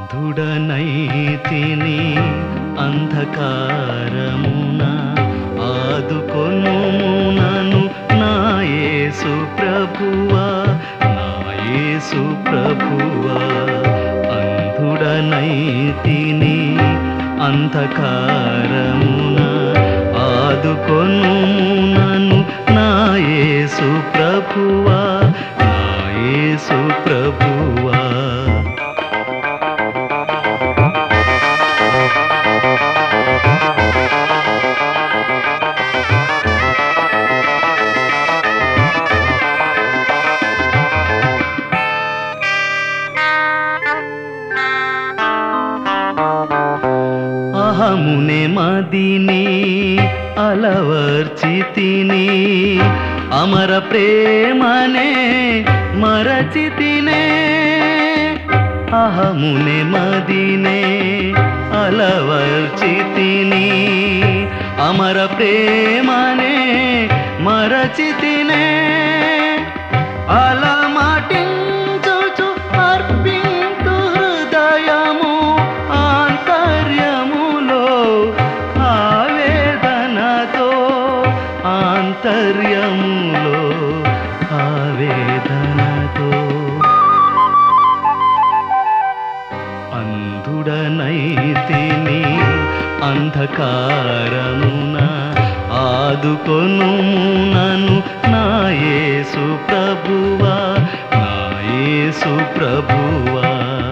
అంధుడనైతిని అంధకారమున ఆదుకొను నను నాయేసు ప్రభువా నాయేసు ప్రభువా అంధుడనైతిని అంధకారమున ఆదుకొను నను నాయేసు ప్రభువా నాయేసు ప్రభువా అహమునే మదిని అలవర్చితిని అమర ప్రేమనే మరచితినే అహమునే మదినే అలవర్చితిని అమర ప్రేమనే మరచితినే అలమాటించుచు అర్పింతు హృదయము ఆంతర్యములో ఆవేదనతో ఆంతర్యములో ఆవేదనతో అంధుడనైతిని అంధకారమున ఆదుకొను నను నాయేసు ప్రభువా నాయేసు ప్రభువా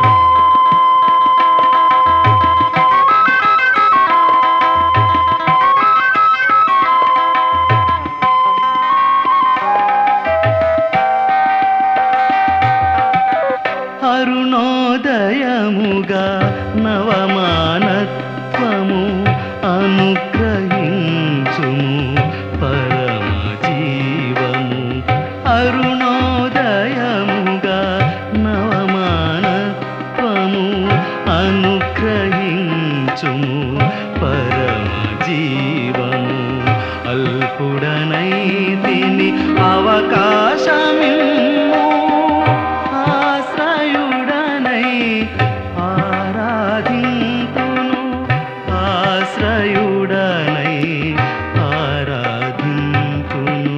అరుణోదయముగా నవమానత్వము అనుగ్రహించుము పరమ జీవము అరుణోదయముగా నవమానత్వము అనుగ్రహించుము పరమ జీవము అల్పుడనైతిని అవకాశమిమ్ము ఆశ్రయుడనై ఆరాధింతును ఆశ్రయుడనై ఆరాధింతును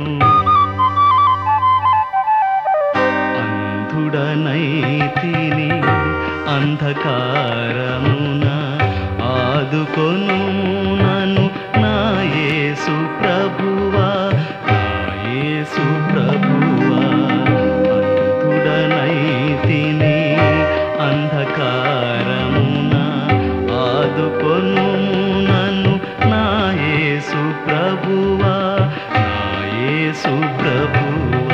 అంధుడనైతిని అంధకారమున ఆదుకొను నను నాయేసు ప్రభువా నాయేసు ప్రభువా అంధుడనైతిని అంధకారమున ఆదుకొను నను నాయేసు ప్రభువా నాయేసు ప్రభువా